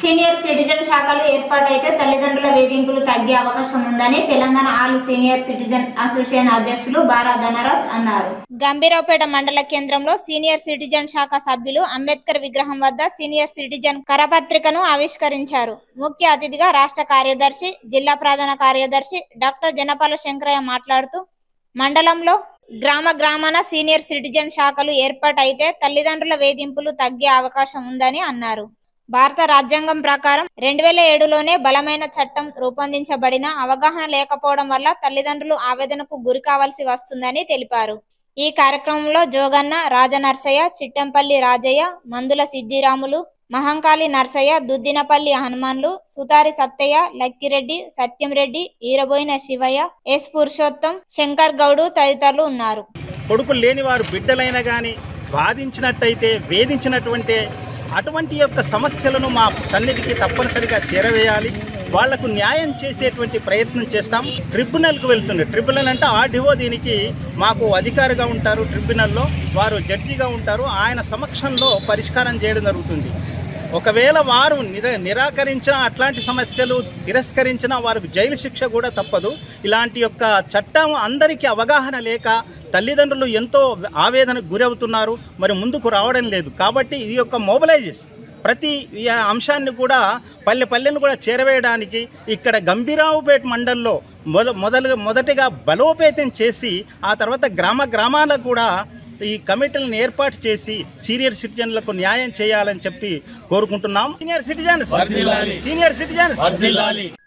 senior citizen శాఖలు ఏర్పాటైతే తల్లిదండ్రుల వేధింపులు తగ్గే అవకాశం ఉందని Telangana all senior citizen association అధ్యక్షులు బారా ధనరాజ్ అన్నారు గంభీరావుపేట మండల కేంద్రంలో సీనియర్ సిటిజన్ శాఖ సభ్యులు అంబేద్కర్ విగ్రహం వద్ద సీనియర్ సిటిజన్ కరపత్రికను ఆవిష్కరించారు ముఖ్య అతిథిగా రాష్ట్ర కార్యదర్శి జిల్లా ప్రధాన కార్యదర్శి డాక్టర్ జనపాల శంకరయ్య మాట్లాడుతూ మండలంలో గ్రామ గ్రామాన సీనియర్ సిటిజన్ శాఖలు ఏర్పాటైతే తల్లిదండ్రుల వేధింపులు తగ్గే అవకాశం ఉందని అన్నారు భారత రాజ్యాంగం ప్రకారం రెండు వేల ఏడులోనే బలమైన చట్టం రూపొందించబడిన అవగాహన లేకపోవడం వల్ల తల్లిదండ్రులు ఆవేదనకు గురి కావాల్సి వస్తుందని తెలిపారు ఈ కార్యక్రమంలో జోగన్న రాజనర్సయ్య చిట్టంపల్లి రాజయ్య మందుల సిద్దిరాములు మహంకాళి నర్సయ్య దుద్దినపల్లి హనుమాన్లు సుతారి సత్తయ్య లక్కిరెడ్డి సత్యంరెడ్డి ఈరబోయిన శివయ్య ఎస్ పురుషోత్తం శంకర్ గౌడు తదితరులు ఉన్నారు కొడుకులు లేని వారు బిడ్డలైనా కానీ బాధించినట్టయితే వేధించినటువంటి అటువంటి యొక్క సమస్యలను మా సన్నిధికి తప్పనిసరిగా చేరవేయాలి వాళ్లకు న్యాయం చేసేటువంటి ప్రయత్నం చేస్తాం ట్రిబ్యునల్కు వెళ్తుంది ట్రిబ్యునల్ అంటే ఆర్డీఓ దీనికి మాకు అధికారిగా ఉంటారు ట్రిబ్యునల్లో వారు జడ్జిగా ఉంటారు ఆయన సమక్షంలో పరిష్కారం చేయడం జరుగుతుంది ఒకవేళ వారు నిర నిరాకరించిన అట్లాంటి సమస్యలు తిరస్కరించిన వారికి జైలు శిక్ష కూడా తప్పదు ఇలాంటి యొక్క చట్టం అందరికీ అవగాహన లేక తల్లిదండ్రులు ఎంతో ఆవేదనకు గురవుతున్నారు మరి ముందుకు రావడం లేదు కాబట్టి ఇది యొక్క మొబిలైజేషన్ ప్రతి ఈ అంశాన్ని కూడా పల్లె పల్లెను కూడా చేరవేయడానికి ఇక్కడ గంభీరావుపేట మండల్లో మొద మొదలు మొదటిగా బలోపేతం చేసి ఆ తర్వాత గ్రామ గ్రామాలకు కూడా ఈ కమిటీలను ఏర్పాటు చేసి సీనియర్ సిటిజన్లకు న్యాయం చేయాలని చెప్పి కోరుకుంటున్నాం సీనియర్ సిటిజన్స్ సీనియర్ సిటిజన్స్